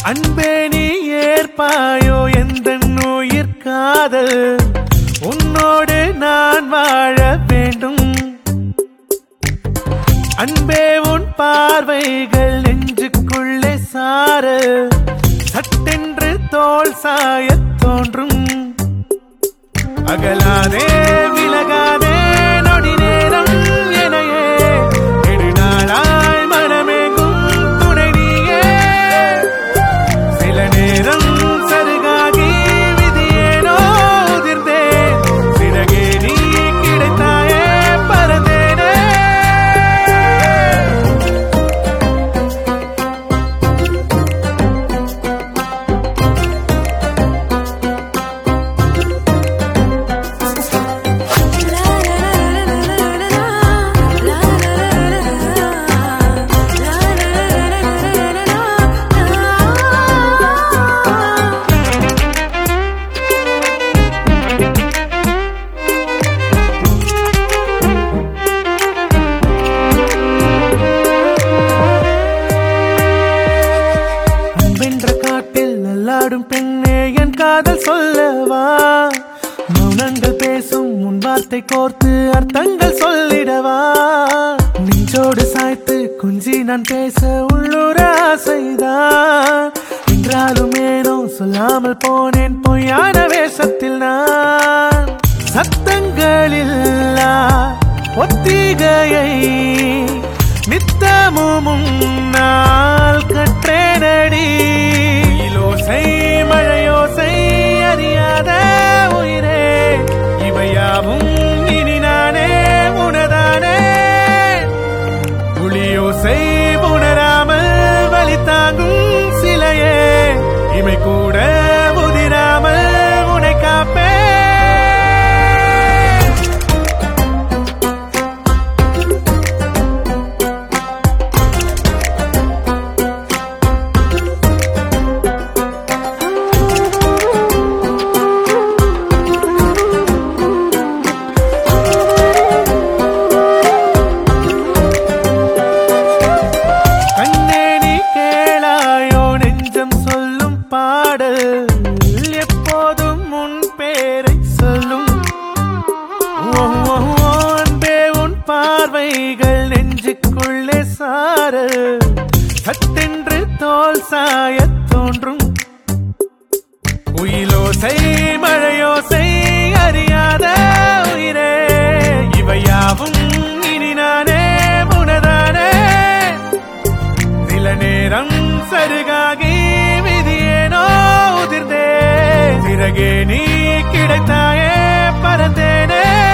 அன்பே நீ ஏற்பாயோ எந்த உயிர் காதல் உன்னோடு நான் வாழ வேண்டும் அன்பே உன் பார்வைகள் நெஞ்சுக்குள்ளே சார சட்டென்று தோல் சாயத் தோன்றும் அகலாதே விலகாதே நொடி நேரம் எனையே நெடுநாளாய் மனமேகும் துணை நீயே சில நேரம் சருகாகி விதியேனோ உதிர்ந்தேன் சிறகே நீ கிடைத்தாயே பறந்தேனே வென்ற காட்டில் நல்லாடும் பெண்ணே என் காதல் சொல்லவா மௌனங்கள் பேசும் முன் வார்த்தை கோர்த்து அர்த்தங்கள் சொல்லிடவா நெஞ்சோடு சாய்த்து குஞ்சி நான் பேச உள்ளூர ஆசைதான் என்றாலும் ஏனோ சொல்லாமல் போனேன் பொய்யான வேஷத்தில் நான் சத்தங்களில்லா ஒத்திகையை நித்தமும் உன்னால் கற்றேனடி இலோசை மழையோசை அறியாத உயிரே இவையாவும் இனி நானே உனதானே புலியோசை உணராமல் வலி தாங்கும் சிலையே இமை கூட உதிராமல் உனை காப்பே கண்ணே நீ கேளாயோ நெஞ்சம் சொல்லும் பாடல் எப்போதும் உன் பேரை சொல்லும் ஓ, ஓ, ஓ, அன்பே உன் பார்வைகள் நெஞ்சுக்குள்ளே சார சட்டென்று தோல் சாயத் தோன்றும் உயிலோசை மழையோசை அறியாத உயிரே இவையாவும் இனி நானே உனதானே சில நேரம் சருகாகி விதியேனோ உதிர்ந்தே சிறகே நீ கிடைத்தாயே பறந்தேனே